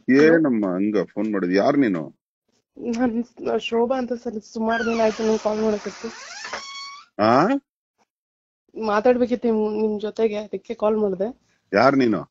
ಏನಮ್ಮ ಹಂಗ ಫೋನ್ ಮಾಡಿದ್ ಯಾರ್ ನೀನು ನಾನ್ ನಾನ್ ಶೋಭಾ ಅಂತ ಸರ್ ಸುಮಾರು ದಿನ ಆಯ್ತು ನೀವು ಕಾಲ್ ಮಾಡಕತ್ತು ಆ ಮಾತಾಡ್ಬೇಕಿತ್ತು ನಿಮ್ ನಿಮ್ ಜೊತೆಗೆ ಅದಕ್ಕೆ ಕಾಲ್ ಮಾಡಿದೆ ಯಾರ್ ನೀನು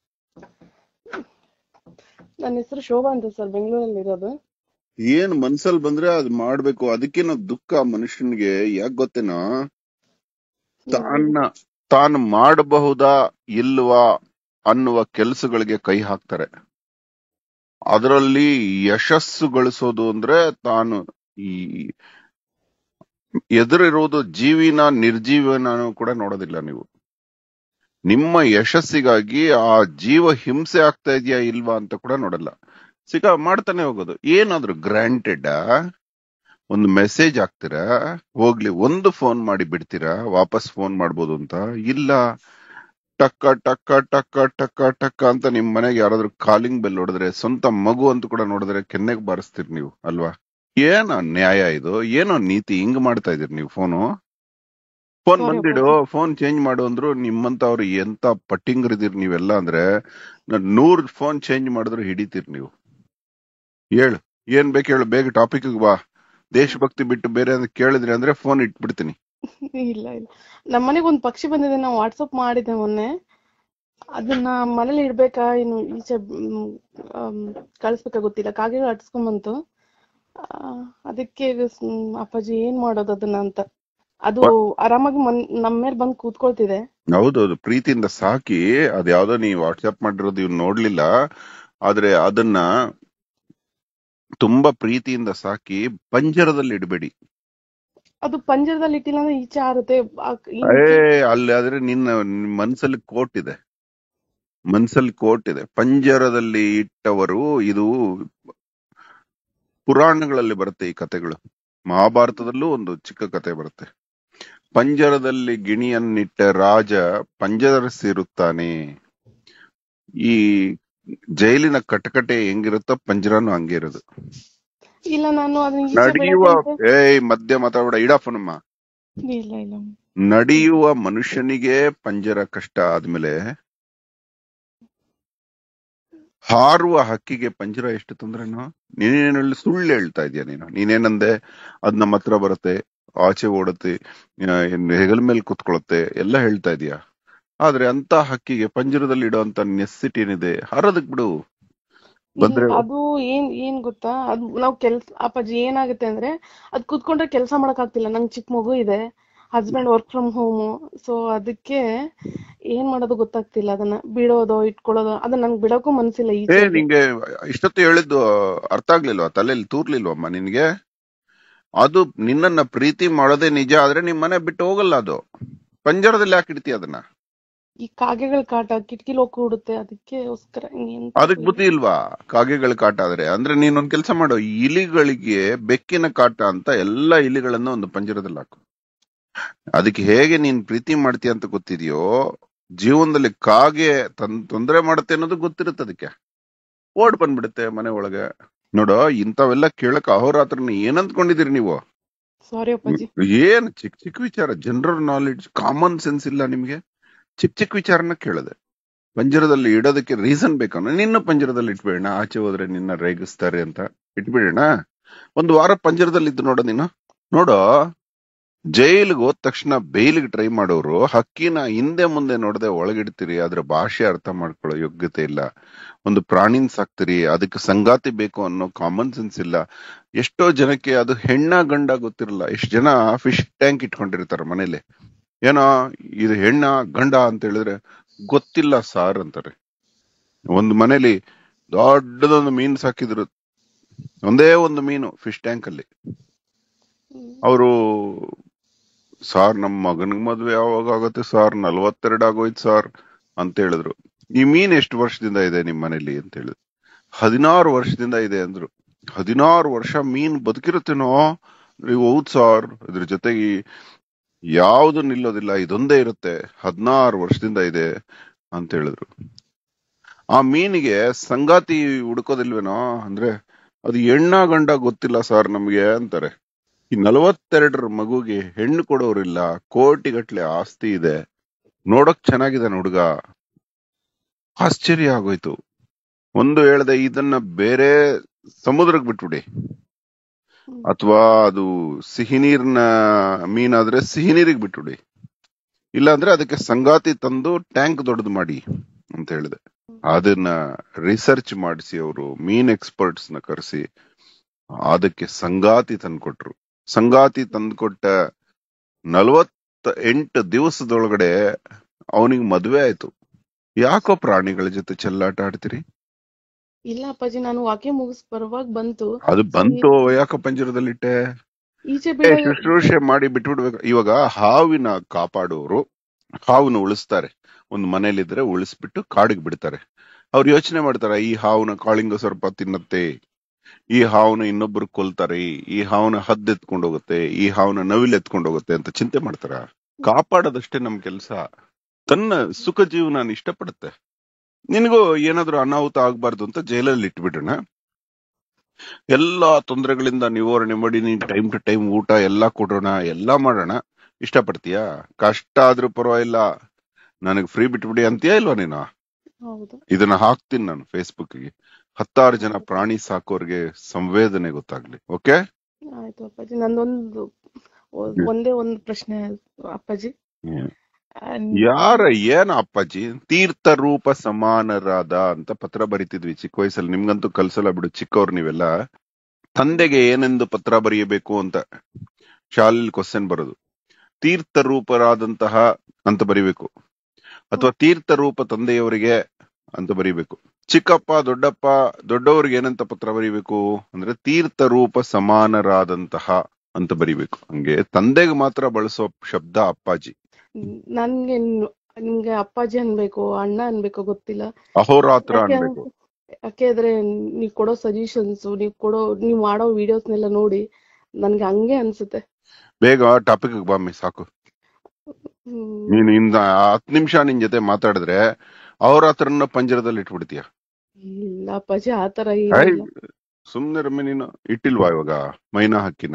ನನ್ನ ಹೆಸರು ಶೋಭಾ ಅಂತ ಸರ್ ಬೆಂಗಳೂರಲ್ಲಿ ಇರೋದು ಏನ್ ಮನ್ಸಲ್ ಬಂದ್ರೆ ಅದ್ ಮಾಡ್ಬೇಕು ಅದಕ್ಕೇನೋ ದುಃಖ ಮನುಷ್ಯನ್ಗೆ ಯಾಕ್ ಗೊತ್ತೇನೋ ತಾನ ತಾನು ಮಾಡಬಹುದಾ ಇಲ್ವಾ ಅನ್ನುವ ಕೆಲಸಗಳಿಗೆ ಕೈ ಹಾಕ್ತಾರೆ ಅದರಲ್ಲಿ ಯಶಸ್ಸು ಗಳಿಸೋದು ಅಂದ್ರೆ ತಾನು ಈ ಎದುರಿರುವುದು ಜೀವಿನ ನಿರ್ಜೀವನ ಕೂಡ ನೋಡೋದಿಲ್ಲ ನೀವು ನಿಮ್ಮ ಯಶಸ್ಸಿಗಾಗಿ ಆ ಜೀವ ಹಿಂಸೆ ಆಗ್ತಾ ಇದೆಯಾ ಇಲ್ವಾ ಅಂತ ಕೂಡ ನೋಡಲ್ಲ ಸಿಗ ಮಾಡ್ತಾನೆ ಹೋಗೋದು ಏನಾದ್ರು ಗ್ರಾಂಟೆಡ್ ಒಂದು ಮೆಸೇಜ್ ಹಾಕ್ತೀರಾ ಹೋಗ್ಲಿ ಒಂದು ಫೋನ್ ಮಾಡಿ ಬಿಡ್ತೀರಾ ವಾಪಸ್ ಫೋನ್ ಮಾಡ್ಬೋದು ಅಂತ ಇಲ್ಲ ಟಕ್ಕ ಟಕ್ಕ ಟಕ್ಕ ಟಕ್ಕ ಟಕ್ಕ ಅಂತ ನಿಮ್ ಮನೆಗೆ ಯಾರಾದ್ರೂ ಕಾಲಿಂಗ್ ಬೆಲ್ ಹೊಡೆದ್ರೆ ಸ್ವಂತ ಮಗು ಅಂತ ಕೂಡ ನೋಡಿದ್ರೆ ಕೆನ್ನೆಗೆ ಬಾರಿಸ್ತೀರಿ ನೀವು ಅಲ್ವಾ ಏನೋ ನ್ಯಾಯ ಇದು ಏನೋ ನೀತಿ ಹಿಂಗ್ ಮಾಡ್ತಾ ಇದೀರಿ ನೀವು ಫೋನು ಫೋನ್ Sorry ಬಂದಿಡು ಅಪ್ಪಾಜಿ. ಫೋನ್ ಚೇಂಜ್ ಮಾಡು ಅಂದ್ರು ನಿಮ್ಮಂತವ್ರು ಎಂತ ಪಟ್ಟಿಂಗ್ರಿದಿರ್ ನೀವೆಲ್ಲ ಅಂದ್ರೆ ನಾನ್ ನೂರ್ ಫೋನ್ ಚೇಂಜ್ ಮಾಡಿದ್ರು ಹಿಡಿತೀರಿ ನೀವು ಹೇಳು ಏನ್ ಬೇಕು ಹೇಳು ಬೇಗ ಟಾಪಿಕ್ ಬಾ ದೇಶಭಕ್ತಿ ಬಿಟ್ಟು ಬೇರೆ ಏನಾದ್ರು ಕೇಳಿದ್ರಿ ಅಂದ್ರೆ ಫೋನ್ ಇಟ್ಬಿಡ್ತೀನಿ ಇಲ್ಲ ಇಲ್ಲ ನಮ್ಮ ಮನೆಗೆ ಒಂದ್ ಪಕ್ಷಿ ಬಂದಿದೆ ನಾವು ವಾಟ್ಸಪ್ ಮಾಡಿದ್ದೆ ಮೊನ್ನೆ ಅದನ್ನ ಮನೇಲಿ ಇಡ್ಬೇಕಾ ಇನ್ನು ಈಚೆ ಮ್, ಆಮ್, ಕಳಿಸ್ಬೇಕಾ ಗೊತ್ತಿಲ್ಲ ಕಾಗೆಗಳು ಅಟ್ಸ್ಕೊಂಡ್ ಬಂತು ಆ, ಅದಕ್ಕೆ ಸ್- ಅಪ್ಪಾಜಿ ಏನ್ ಮಾಡೋದು ಅದನ್ನ ಅಂತ ಅದು ಆರಾಮಾಗಿ ಮನ್ ನಮ್ಮ ಮೇಲೆ ಬಂದು ಕೂತ್ಕೊಳ್ತಿದೆ ಹೌದೌದು ಪ್ರೀತಿಯಿಂದ ಸಾಕಿ ಅದ್ ಯಾವ್ದೋ ನೀವು ವಾಟ್ಸ್ಆಪ್ ಮಾಡಿರೋದು ಇವ್ ನೋಡ್ಲಿಲ್ಲ ಆದ್ರೆ ಅದನ್ನ ತುಂಬಾ ಪ್ರೀತಿಯಿಂದ ಸಾಕಿ ಪಂಜರದಲ್ಲಿ ಇಡಬೇಡಿ ಅದು ಪಂಜರದಲ್ಲಿ ಇಟ್ಟಿಲ್ಲ ಅಂದ್ರೆ ಈಚೆ ಹಾರುತ್ತೆ ಆ- ಈ- ಏ ಅಲ್ಲಿ ಆದ್ರೆ ನಿನ್ನ ನಿನ್ ಮನ್ಸಲ್ಲಿ ಕೋಟ್ ಇದೆ ಮನ್ಸಲ್ಲಿ ಕೋಟ್ ಇದೆ ಪಂಜರದಲ್ಲಿ ಇಟ್ಟವರು ಇದು ಪುರಾಣಗಳಲ್ಲಿ ಬರುತ್ತೆ ಈ ಕಥೆಗಳು ಮಹಾಭಾರತದಲ್ಲೂ ಒಂದು ಚಿಕ್ಕ ಕಥೆ ಬರುತ್ತೆ ಪಂಜರದಲ್ಲಿ ಗಿಣಿಯನ್ನಿಟ್ಟ ರಾಜ ಪಂಜರಸಿರುತ್ತಾನೆ ಈ ಜೈಲಿನ ಕಟಕಟೆ ಹೆಂಗಿರುತ್ತೋ ಪಂಜರನು ಹಂಗೆ ಇರೋದು ಇಲ್ಲ ನಾನು ಅದನ್ನ ಈಚೆ ನಡೆಯುವ ಬೆಳಗ್ಗೆ ಏಯ್ ಮಧ್ಯ ಮಾತಾಡ ಇಡಫನಮ್ಮ ಇಲ್ಲ ಇಲ್ಲ ನಡೆಯುವ ಮನುಷ್ಯನಿಗೆ ಪಂಜರ ಕಷ್ಟ ಆದ್ಮೇಲೆ ಹಾರುವ ಹಕ್ಕಿಗೆ ಪಂಜರ ಎಷ್ಟು ತೊಂದ್ರೆನೋ ನೀನೇನು ಸುಳ್ಳು ಹೇಳ್ತಾ ಇದೀಯ ನೀನು ನೀನೇನಂದೆ ಅದ್ ನಮ್ಮ ಹತ್ರ ಬರುತ್ತೆ ಆಚೆ ಓಡುತ್ತೆ ಆ, ಏನ್ ಹೆಗಲ ಮೇಲೆ ಕುತ್ಕೊಳತ್ತೆ ಎಲ್ಲ ಹೇಳ್ತಾ ಇದೀಯ ಆದ್ರೆ ಅಂತ ಹಕ್ಕಿಗೆ ಪಂಜರದಲ್ಲಿ ಇಡುವಂತ ನೆಸ್ಸಿಟಿ ಏನಿದೆ ಹಾರೋದಕ್ ಬಿಡು ಬಂದ್ರೆ ಇಲ್ಲ, ಅದು ಏನ್ ಏನ್ ಗೊತ್ತಾ ಅದು ನಾವ್ ಕೆಲ್ಸ ಅಪ್ಪಾಜಿ ಏನಾಗುತ್ತೆ ಅಂದ್ರೆ ಅದ್ ಕೂತ್ಕೊಂಡ್ರೆ ಕೆಲ್ಸ ಮಾಡಕ್ ಆಗ್ತಿಲ್ಲ ನಂಗ್ ಚಿಕ್ಕ ಮಗು ಇದೆ husband work from home so ಅದಕ್ಕೆ ಏನ್ ಮಾಡೋದು ಗೊತ್ತಾಗ್ತಿಲ್ಲ ಅದನ್ನ ಬಿಡೋದೋ ಇಟ್ಕೊಳ್ಳೋದೋ ಅದನ್ನ ನಂಗ್ ಬಿಡೋಕು ಮನ್ಸಿಲ್ಲ ಏ ಈಚೆ ನಿಂಗೆ ಇಷ್ಟೊತ್ತು ಹೇಳಿದ್ದು ಅರ್ಥ ಆಗ್ಲಿಲ್ವಾ ತಲೆಯಲ್ಲಿ ತೂರ್ಲಿಲ್ವಮ್ಮ ನಿನ್ಗೆ ಅದು ನಿನ್ನನ್ನ ಪ್ರೀತಿ ಮಾಡೋದೇ ನಿಜ ಆದ್ರೆ ನಿಮ್ ಮನೆ ಬಿಟ್ಟು ಹೋಗಲ್ಲ ಅದು ಪಂಜರದಲ್ಲಿ ಯಾಕೆ ಇಡ್ತೀಯ ಅದನ್ನ ಈ ಕಾಗೆಗಳ ಕಾಟ ಕಿಟಕಿಲ್ ಹೋಗಿ ಕೂಡುತ್ತೆ ಅದಕ್ಕೆಗೋಸ್ಕರ ಎಂತ ಅದಕ್ ಬುದ್ಧಿ ಇಲ್ವಾ ಕಾಗೆಗಳ ಕಾಟ ಆದ್ರೆ ಅಂದ್ರೆ ನೀನೊಂದ್ ಕೆಲಸ ಮಾಡು ಇಲಿಗಳಿಗೆ ಬೆಕ್ಕಿನ ಕಾಟ ಅಂತ ಎಲ್ಲಾ ಇಲಿಗಳನ್ನ ಒಂದು ಪಂಜರದಲ್ಲಿ ಹಾಕು ಅದಕ್ಕೆ ಹೇಗೆ ನೀನ್ ಪ್ರೀತಿ ಮಾಡ್ತೀಯ ಅಂತ ಗೊತ್ತಿದೆಯೋ ಜೀವನದಲ್ಲಿ ಕಾಗೆ ತನ್ ತೊಂದರೆ ಮಾಡುತ್ತೆ ಅನ್ನೋದು ಗೊತ್ತಿರುತ್ತೆ ಅದಕ್ಕೆ ಓಡ್ ಬಂದ್ಬಿಡುತ್ತೆ ಮನೆ ಒಳಗೆ ನೋಡು ಇಂಥವೆಲ್ಲ ಕೇಳಕ್ ಅಹೋರಾತ್ರನ ಏನ್ ಅಂದ್ಕೊಂಡಿದೀರಿ ನೀವು ಸಾರಿ ಅಪ್ಪಾಜಿ ಏನ್ ಚಿಕ್ಕ ಚಿಕ್ಕ ವಿಚಾರ ಜನರಲ್ ನಾಲೆಡ್ಜ್ ಕಾಮನ್ ಸೆನ್ಸ್ ಇಲ್ಲ ನಿಮ್ಗೆ ಚಿಕ್ಕ ಚಿಕ್ಕ ವಿಚಾರನ ಕೇಳದೆ ಪಂಜರದಲ್ಲಿ ಇಡೋದಕ್ಕೆ ರೀಸನ್ ಬೇಕನ್ನ ನಿನ್ನ ಪಂಜರದಲ್ಲಿ ಇಟ್ಬೇಡ ಆಚೆ ಹೋದ್ರೆ ನಿನ್ನ ರೇಗಿಸ್ತಾರೆ ಅಂತ ಇಟ್ಬಿಡೋಣ ಒಂದು ವಾರ ಪಂಜರದಲ್ಲಿ ಇದ್ದು ನೋಡ ನೀನು ನೋಡೋ ಜೈಲಿಗೆ ಹೋದ ತಕ್ಷಣ ಬೇಲಿಗೆ ಟ್ರೈ ಮಾಡೋರು ಹಕ್ಕಿನ ಹಿಂದೆ ಮುಂದೆ ನೋಡದೆ ಒಳಗಿಡ್ತೀರಿ ಅದ್ರ ಭಾಷೆ ಅರ್ಥ ಮಾಡ್ಕೊಳ್ಳೋ ಯೋಗ್ಯತೆ ಇಲ್ಲ ಒಂದು ಪ್ರಾಣಿನ್ ಸಾಕ್ತಿರಿ ಅದಕ್ಕೆ ಸಂಗಾತಿ ಬೇಕು ಅನ್ನೋ ಕಾಮನ್ ಸೆನ್ಸ್ ಇಲ್ಲ ಎಷ್ಟೋ ಜನಕ್ಕೆ ಅದು ಹೆಣ್ಣ ಗಂಡ ಗೊತ್ತಿರಲ್ಲ ಎಷ್ಟು ಜನ ಫಿಶ್ ಟ್ಯಾಂಕ್ ಇಟ್ಕೊಂಡಿರ್ತಾರ ಮನೇಲಿ ಏನೋ ಇದು ಹೆಣ್ಣ ಗಂಡ ಅಂತ ಹೇಳಿದ್ರೆ ಗೊತ್ತಿಲ್ಲ ಸಾರ್ ಅಂತಾರೆ ಒಂದು ಮನೇಲಿ ದೊಡ್ಡದೊಂದು ಮೀನು ಸಾಕಿದ್ರು ಒಂದೇ ಒಂದು ಮೀನು ಫಿಶ್ ಟ್ಯಾಂಕ್ ಅಲ್ಲಿ ಅವರು ಸಾರ್ ನಮ್ ಮಗನಿಗೆ ಮದ್ವೆ ಯಾವಾಗ ಆಗತ್ತೆ ಸಾರ್ ನಲ್ವತ್ತೆರಡು ಆಗೋಯ್ತು ಸಾರ್ ಅಂತ ಹೇಳಿದ್ರು ಈ ಮೀನ್ ಎಷ್ಟು ವರ್ಷದಿಂದ ಇದೆ ನಿಮ್ ಮನೇಲಿ ಅಂತ ಹೇಳಿದ್ರು ಹದಿನಾರು ವರ್ಷದಿಂದ ಇದೆ ಅಂದ್ರು ಹದಿನಾರು ವರ್ಷ ಮೀನ್ ಬದುಕಿರುತ್ತೇನೋ ನೀವು ಹೌದ್ ಸಾರ್ ಇದ್ರ ಜೊತೆಗೆ ಯಾವ್ದು ನಿಲ್ಲೋದಿಲ್ಲ ಇದೊಂದೇ ಇರುತ್ತೆ ಹದಿನಾರು ವರ್ಷದಿಂದ ಇದೆ ಅಂತ ಹೇಳಿದ್ರು ಆ ಮೀನಿಗೆ ಸಂಗಾತಿ ಹುಡುಕೋದಿಲ್ವೇನೋ ಅಂದ್ರೆ ಅದು ಹೆಣ್ಣ ಗಂಡ ಗೊತ್ತಿಲ್ಲ ಸರ್ ನಮ್ಗೆ ಅಂತಾರೆ ಈ ನಲವತ್ತೆರಡರ ಮಗುಗೆ ಹೆಣ್ಣು ಕೊಡೋರಿಲ್ಲ ಕೋಟಿಗಟ್ಲೆ ಆಸ್ತಿ ಇದೆ ನೋಡಕ್ ಚೆನ್ನಾಗಿದ್ದಾನೆ ಹುಡುಗ ಆಶ್ಚರ್ಯ ಆಗೋಯ್ತು ಒಂದು ಹೇಳ್ದೆ ಇದನ್ನ ಬೇರೆ ಸಮುದ್ರಕ್ಕೆ ಬಿಟ್ಬಿಡಿ ಹ್ಮ್. ಅಥವಾ ಅದು ಸಿಹಿ ನೀರಿನ ಮೀನಾದ್ರೆ ಸಿಹಿ ನೀರಿಗೆ ಬಿಟ್ಬಿಡಿ ಇಲ್ಲಾಂದ್ರೆ ಅದಕ್ಕೆ ಸಂಗಾತಿ ತಂದು ಟ್ಯಾಂಕ್ ದೊಡ್ಡದು ಮಾಡಿ ಅಂತ ಹೇಳಿದೆ ಅದನ್ನ ರಿಸರ್ಚ್ ಮಾಡಿಸಿ ಅವರು ಮೀನ್ ಎಕ್ಸ್ಪರ್ಟ್ಸ್ ನ ಕರೆಸಿ ಅದಕ್ಕೆ ಸಂಗಾತಿ ತಂದ್ಕೊಟ್ರು ಸಂಗಾತಿ ತಂದ್ಕೊಟ್ಟ ನಲವತ್ತ ಎಂಟು ದಿವಸದೊಳಗಡೆ ಅವನಿಗೆ ಮದ್ವೆ ಆಯ್ತು ಯಾಕೋ ಪ್ರಾಣಿಗಳ ಜೊತೆ ಚೆಲ್ಲಾಟ ಆಡ್ತೀರಿ ಇಲ್ಲ ಅಪ್ಪಾಜಿ ನಾನು ವಾಕ್ಯ ಮುಗಿಸ್ ಬರುವಾಗ ಬಂತು ಅದು ಸೊ ಬಂತು ಯಾಕೋ ಪಂಜರದಲ್ಲಿಟ್ಟೆ ಈಚೆ ಏ, ಬೀಳೋ ಶುಶ್ರೂಷೆ ಮಾಡಿ ಬಿಟ್ಬಿಡ್ಬೇಕು ಇವಾಗ ಹಾವಿನ ಕಾಪಾಡುವವರು ಹಾವನ್ನ ಉಳಿಸ್ತಾರೆ ಒಂದು ಮನೇಲಿದ್ರೆ ಉಳಿಸ್ಬಿಟ್ಟು ಕಾಡಿಗೆ ಬಿಡ್ತಾರೆ ಅವ್ರು ಯೋಚನೆ ಮಾಡ್ತಾರೆ ಈ ಹಾವನ್ನ ಕಾಳಿಂಗ ಸರ್ಪ ತಿನ್ನತ್ತೆ ಈ ಹಾವನ್ನ ಇನ್ನೊಬ್ರು ಕೊಲ್ತಾರೆ ಈ ಹಾವನ್ನ ಹದ್ದು ಎತ್ಕೊಂಡು ಹೋಗುತ್ತೆ ಈ ಹಾವನ್ನ ನವಿಲ್ ಎತ್ಕೊಂಡು ಹೋಗುತ್ತೆ ಅಂತ ಚಿಂತೆ ಮಾಡ್ತಾರ ಕಾಪಾಡೋದಷ್ಟೇ ನಮ್ ಕೆಲ್ಸ ತನ್ನ ಸುಖ ಜೀವನ ಇಷ್ಟಪಡುತ್ತೆ ನಿನಗೂ ಏನಾದ್ರೂ ಅನಾಹುತ ಆಗ್ಬಾರ್ದು ಅಂತ ಜೈಲಲ್ಲಿ ಇಟ್ಬಿಡೋಣ ಎಲ್ಲಾ ತೊಂದರೆಗಳಿಂದ ನಿವಾರಣೆ ಮಾಡಿ ನೀನ್ ಟೈಮ್ ಟು ಟೈಮ್ ಊಟ ಎಲ್ಲಾ ಕೊಡೋಣ ಎಲ್ಲಾ ಮಾಡೋಣ ಇಷ್ಟಪಡ್ತೀಯಾ ಕಷ್ಟ ಆದ್ರೂ ಪರವಾಗಿಲ್ಲ ನನಗ್ ಫ್ರೀ ಬಿಟ್ಬಿಡಿ ಅಂತೀಯಾ ಇಲ್ವಾ ನೀನು ಹೌದು ಇದನ್ನ ಹಾಕ್ತೀನಿ ನಾನು ಫೇಸ್ಬುಕ್ ಗೆ ಹತ್ತಾರು ಜನ ಪ್ರಾಣಿ ಸಾಕೋರ್ಗೆ ಸಂವೇದನೆ ಗೊತ್ತಾಗ್ಲಿ ಓಕೆ ಆಯ್ತು ಅಪ್ಪಾಜಿ ನಂದೊಂದು ಒ- ಒಂದೇ ಒಂದು ಪ್ರಶ್ನೆ ಅಪ್ಪಾಜಿ ಆ, ಯಾರ ಏನ ಅಪ್ಪಾಜಿ ತೀರ್ಥ ರೂಪ ಸಮಾನರಾದ ಅಂತ ಪತ್ರ ಬರಿತಿದ್ವಿ ಚಿಕ್ಕ ವಯಸ್ಸಲ್ಲಿ ನಿಮ್ಗಂತೂ ಕಲ್ಸಲ್ಲ ಬಿಡು ಚಿಕ್ಕವ್ರು ನೀವೆಲ್ಲ ತಂದೆಗೆ ಏನೆಂದು ಪತ್ರ ಬರೆಯಬೇಕು ಅಂತ ಶಾಲೆಯಲ್ಲಿ ಕ್ವಶನ್ ಬರೋದು ತೀರ್ಥ ರೂಪರಾದಂತಹ ಅಂತ ಬರಿಬೇಕು ಅಥವಾ ತೀರ್ಥ ರೂಪ ತಂದೆಯವರಿಗೆ ಅಂತ ಬರಿಬೇಕು ಚಿಕ್ಕಪ್ಪ ದೊಡ್ಡಪ್ಪ ದೊಡ್ಡವರಿಗೆ ಏನಂತ ಪತ್ರ ಬರಿಬೇಕು ಅಂದ್ರೆ ತೀರ್ಥ ರೂಪ ಸಮಾನರಾದಂತಹ ಅಂತ ಬರಿಬೇಕು ಹಂಗೆ ತಂದೆಗೆ ಮಾತ್ರ ಬಳಸೋ ಶಬ್ದ ಅಪ್ಪಾಜಿ ನನ್ಗೆ ನ್- ನಿಮ್ಗೆ ಅಪ್ಪಾಜಿ ಅನ್ಬೇಕು ಅಣ್ಣ ಅನ್ಬೇಕು ಗೊತ್ತಿಲ್ಲ ಅಹೋರಾತ್ರ ಯಾಕೆ ಅನ್ಬೇಕು ಯಾಕೆಂದ್ರೆ ನೀವ್ ಕೊಡೋ ಸಜೆಷನ್ಸ್ ನೀವ್ ಕೊಡೋ ನೀವ್ ಮಾಡೋ ವಿಡಿಯೋಸ್ನೆಲ್ಲ ನೋಡಿ ನನ್ಗೆ ಹಂಗೆ ಅನ್ಸುತ್ತೆ ಬೇಗ ಟಾಪಿಕ್ ಬಾಮ್ಮಿ ಸಾಕು ಹ್ಮ್ ನೀನು ಇಂದ ಹತ್ ನಿಮಿಷ ನಿನ್ ಜೊತೆ ಮಾತಾಡಿದ್ರೆ ಅಹೋರಾತ್ರನ ಪಂಜರದಲ್ಲಿ ಇಟ್ಬಿಡ್ತೀಯ ಇಲ್ಲ ಅಪ್ಪಾಜಿ ಆತರ ಐ ಏನಿಲ್ಲ ಸುಮ್ನೆ ರಮ್ಮಿ ನೀನು ಇಟ್ಟಿಲ್ವಾ ಇವಾಗ ಮೈನಾ ಹಕ್ಕಿನ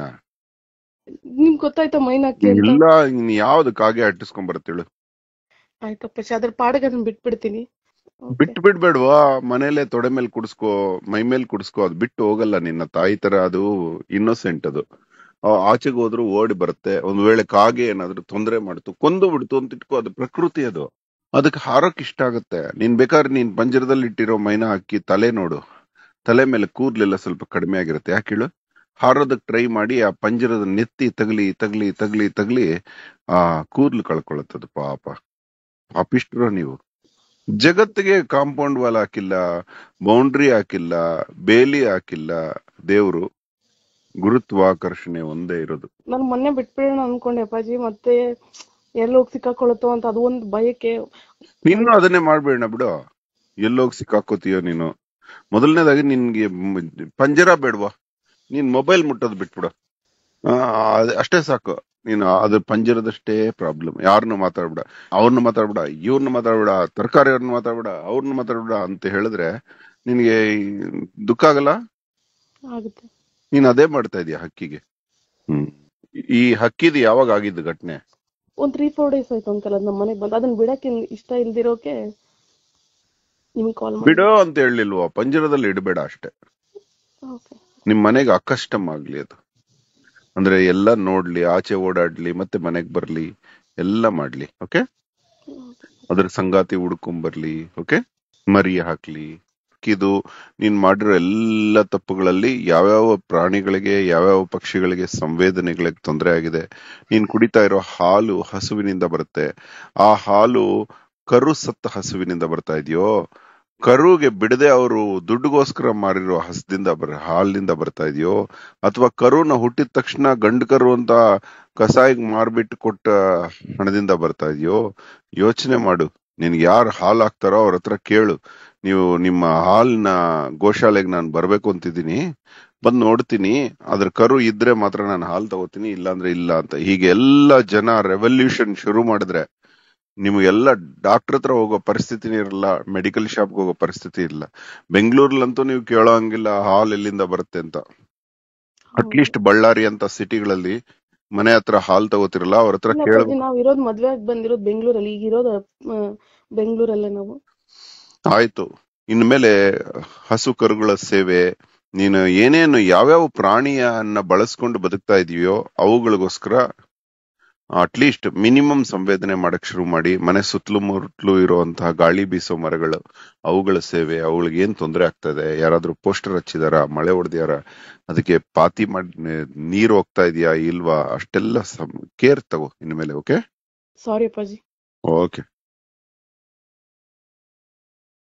ನಿಮ್ಗ್ ಗೊತ್ತಾಯ್ತಾ ಮೈನಾಕಿ ಅಂತ ಇಲ್ಲ ಇನ್ ಯಾವ್ದು ಕಾಗೆ ಅಟ್ಟಿಸ್ಕೊಂಡ್ ಬರ್ತೇಳು ಆಯ್ತು ಅಪ್ಪಾಜಿ ಅದ್ರ ಪಾಡಿಗೆ ಅದನ್ನ ಬಿಟ್ಬಿಡ್ತೀನಿ ಓಕೆ ಬಿಟ್ಟು ಬಿಡ್ಬೇಡ್ವಾ ಮನೇಲೆ ತೊಡೆ ಮೇಲೆ ಕುಡಿಸ್ಕೋ ಮೈ ಮೇಲೆ ಕುಡಿಸ್ಕೋ ಅದು ಬಿಟ್ಟು ಹೋಗಲ್ಲ ನಿನ್ನ ತಾಯಿ ತರ ಅದು ಇನ್ನೋಸೆಂಟ್ ಅದು ಆ, ಆಚೆಗೆ ಹೋದ್ರು ಓಡಿ ಬರುತ್ತೆ ಒಂದ್ ವೇಳೆ ಕಾಗೆ ಏನಾದ್ರು ತೊಂದರೆ ಮಾಡ್ತು ಕೊಂದು ಬಿಡ್ತು ಅಂತ ಇಟ್ಕೋ ಅದು ಪ್ರಕೃತಿ ಅದು ಅದಕ್ಕೆ ಹಾರಕ್ ಇಷ್ಟ ಆಗುತ್ತೆ ನೀನ್ ಬೇಕಾದ್ರೆ ನೀನ್ ಪಂಜರದಲ್ಲಿ ಇಟ್ಟಿರೋ ಮೈನ ಹಾಕಿ ತಲೆ ನೋಡು ತಲೆ ಮೇಲೆ ಕೂದ್ಲೆಲ್ಲ ಸ್ವಲ್ಪ ಕಡಿಮೆ ಆಗಿರುತ್ತೆ ಯಾಕೆ ಹೇಳು ಹಾರೋದಕ್ ಟ್ರೈ ಮಾಡಿ ಆ ಪಂಜರದ ನೆತ್ತಿ ತಗಲಿ ತಗಲಿ ತಗಲಿ ತಗಲಿ ಆ ಕೂದ್ಲು ಕಳ್ಕೊಳ್ಳುತ್ತದು ಪಾಪ ಪಾಪಿಷ್ಟ್ರು ನೀವು ಜಗತ್ತಿಗೆ ಕಾಂಪೌಂಡ್ ವಾಲ್ ಹಾಕಿಲ್ಲ ಬೌಂಡ್ರಿ ಹಾಕಿಲ್ಲ ಬೇಲಿ ಹಾಕಿಲ್ಲ ದೇವ್ರು ಗುರುತ್ವಾಕರ್ಷಣೆ ಒಂದೇ ಇರೋದು ನಾನು ಮೊನ್ನೆ ಬಿಟ್ಬಿಡೋಣ ಅನ್ಕೊಂಡೆ ಅಪ್ಪಾಜಿ ಮತ್ತೆ ಎಲ್ಲಿ ಹೋಗಿ ಸಿಕ್ಕಾಕೊಳತ್ತೋ ಅಂತ ಅದು ಒಂದು ಭಯಕ್ಕೆ ನೀನು ಅದನ್ನೇ ಮಾಡ್ಬೇಡ ಬಿಡು ಎಲ್ಲೋಗಿ ಸಿಕ್ಕಾಕೋತೀಯೋ ನೀನು ಮೊದಲನೇದಾಗಿ ನಿನ್ಗೆ ಮ್- ಪಂಜರ ಬೇಡ್ವಾ ನೀನ್ ಮೊಬೈಲ್ ಮುಟ್ಟೋದು ಬಿಟ್ಬಿಡು ಆ, ಅದ್- ಅಷ್ಟೇ ಸಾಕು ನೀನು ಅದ್ರ ಪಂಜರದಷ್ಟೇ ಪ್ರಾಬ್ಲಮ್ ಯಾರನ್ನು ಮಾತಾಡ್ಬಿಡ ಅವ್ರನ್ನ ಮಾತಾಡ್ಬಿಡ ಇವ್ರನ್ನ ಮಾತಾಡ್ಬಿಡ ತರಕಾರಿ ಅವ್ರನ್ನ ಮಾತಾಡ್ಬಿಡ ಅವ್ರನ್ನ ಮಾತಾಡ್ಬಿಡ ಅಂತ ಹೇಳಿದ್ರೆ ನಿನ್ಗೆ ಈ ದುಃಖ ಆಗಲ್ಲ ಆಗುತ್ತೆ ನೀನ್ ಅದೇ ಮಾಡ್ತಾ ಇದೀಯ ಹಕ್ಕಿಗೆ ಹ್ಮ್ ಈ ಹಕ್ಕಿದು ಯಾವಾಗ ಆಗಿದ್ದು ಘಟನೆ ಒಂದ್ ತ್ರೀ ಫೋರ್ ಡೇಸ್ ಆಯ್ತು ಅಂಕಲ್ ಅದ್ ನಮ್ಮ ಮನೆಗ್ ಬಂದು ಅದನ್ನ ಬಿಡಕ್ಕೆ ಇಷ್ಟ ಇಲ್ದಿರೋಕೆ ನಿಮ್ಗೆ ಕಾಲ್ ಮಾಡಿ ಬಿಡೋ ಅಂತ ಹೇಳಿಲ್ವಾ ಪಂಜರದಲ್ಲಿ ಇಡಬೇಡ ಅಷ್ಟೇ ಓಕೆ ನಿಮ್ ಮನೆಗೆ ಅಕಷ್ಟಮ್ ಆಗ್ಲಿ ಅದು ಅಂದ್ರೆ ಎಲ್ಲ ನೋಡ್ಲಿ ಆಚೆ ಓಡಾಡ್ಲಿ ಮತ್ತೆ ಮನೆಗ್ ಬರ್ಲಿ ಎಲ್ಲ ಮಾಡ್ಲಿ ಓಕೆ ಅದ್ರ ಸಂಗಾತಿ ಹುಡ್ಕೊಂಡ್ ಬರ್ಲಿ ಓಕೆ ಮರಿ ಹಾಕ್ಲಿ ಇದು ನೀನ್ ಮಾಡಿರೋ ಎಲ್ಲ ತಪ್ಪುಗಳಲ್ಲಿ ಯಾವ್ಯಾವ ಪ್ರಾಣಿಗಳಿಗೆ ಯಾವ್ಯಾವ ಪಕ್ಷಿಗಳಿಗೆ ಸಂವೇದನೆಗಳಿಗೆ ತೊಂದರೆ ಆಗಿದೆ ನೀನ್ ಕುಡಿತಾ ಇರೋ ಹಾಲು ಹಸುವಿನಿಂದ ಬರುತ್ತೆ ಆ ಹಾಲು ಕರು ಸತ್ತ ಹಸುವಿನಿಂದ ಬರ್ತಾ ಇದೆಯೋ ಕರುಗೆ ಬಿಡದೆ ಅವರು ದುಡ್ಡುಗೋಸ್ಕರ ಮಾರಿರೋ ಹಸದಿಂದ ಬರ ಹಾಲಿನಿಂದ ಬರ್ತಾ ಇದೆಯೋ ಅಥವಾ ಕರುನ ಹುಟ್ಟಿದ ತಕ್ಷಣ ಗಂಡು ಕರು ಅಂತ ಕಸಾಯಿಗೆ ಮಾರ್ಬಿಟ್ಟು ಕೊಟ್ಟ ಹಣದಿಂದ ಬರ್ತಾ ಇದೆಯೋ ಯೋಚನೆ ಮಾಡು ನಿನ್ಗೆ ಯಾರು ಹಾಲು ಹಾಕ್ತಾರೋ ಅವ್ರ ಹತ್ರ ಕೇಳು ನೀವು ನಿಮ್ಮ ಹಾಲ್ನ ಗೋಶಾಲೆಗೆ ನಾನು ಬರ್ಬೇಕು ಅಂತಿದ್ದೀನಿ ಬಂದ್ ನೋಡ್ತೀನಿ ಅದ್ರ ಕರು ಇದ್ರೆ ಮಾತ್ರ ನಾನು ಹಾಲು ತಗೋತೀನಿ ಇಲ್ಲಾಂದ್ರೆ ಇಲ್ಲ ಅಂತ ಹೀಗೆ ಎಲ್ಲ ಜನ ರೆವಲ್ಯೂಷನ್ ಶುರು ಮಾಡಿದ್ರೆ ನಿಮಗೆಲ್ಲ ಡಾಕ್ಟರ್ ಹತ್ರ ಹೋಗೋ ಪರಿಸ್ಥಿತಿನೇ ಇರಲ್ಲ ಮೆಡಿಕಲ್ ಶಾಪ್ಗೆ ಹೋಗೋ ಪರಿಸ್ಥಿತಿ ಇಲ್ಲ ಬೆಂಗಳೂರಲ್ಲಂತೂ ನೀವು ಕೇಳೋ ಹಂಗಿಲ್ಲ ಹಾಲ್ ಎಲ್ಲಿಂದ ಬರುತ್ತೆ ಅಂತ ಅಟ್ಲೀಸ್ಟ್ ಬಳ್ಳಾರಿ ಅಂತ ಸಿಟಿಗಳಲ್ಲಿ ಮನೆ ಹತ್ರ ಹಾಲ್ ತಗೋತಿರಲ್ಲ ಅವ್ರ ಹತ್ರ ಇಲ್ಲ ಕೇಳ ಅಪ್ಪಾಜಿ ನಾವ್ ಇರೋದ್ ಮದ್ವೆ ಆಗಿ ಬಂದಿರೋದ್ ಬೆಂಗಳೂರಲ್ಲಿ ಈಗ ಇರೋದ್ ಬೆಂಗಳೂರಲ್ಲೇ ನಾವು ಆಯ್ತು ಇನ್ಮೇಲೆ ಹಸು ಕರುಗಳ ಸೇವೆ ನೀನು ಏನೇನು ಯಾವ್ಯಾವ ಪ್ರಾಣಿಯನ್ನ ಬಳಸ್ಕೊಂಡು ಬದುಕ್ತಾ ಇದೀಯೋ ಅವುಗಳಿಗೋಸ್ಕರ ಅಟ್ಲೀಸ್ಟ್ ಮಿನಿಮಮ್ ಸಂವೇದನೆ ಮಾಡಕ್ ಶುರು ಮಾಡಿ ಮನೆ ಸುತ್ತಲೂ ಮುತ್ತಲು ಇರುವಂತಹ ಗಾಳಿ ಬೀಸೋ ಮರಗಳು ಅವುಗಳ ಸೇವೆ ಅವುಗಳಿಗೆ ಏನ್ ತೊಂದರೆ ಆಗ್ತದೆ ಯಾರಾದ್ರೂ ಪೋಸ್ಟರ್ ಹಚ್ಚಿದಾರ ಮಳೆ ಹೊಡೆದ್ಯಾರ ಅದಕ್ಕೆ ಪಾತಿ ಮಾಡಿ ನೀರ್ ಹೋಗ್ತಾ ಇದೆಯಾ ಇಲ್ವಾ ಅಷ್ಟೆಲ್ಲ ಕೇರ್ ತಗೋ ಇನ್ಮೇಲೆ ಓಕೆ ಸಾರಿ ಅಪ್ಪಾಜಿ ಓಕೆ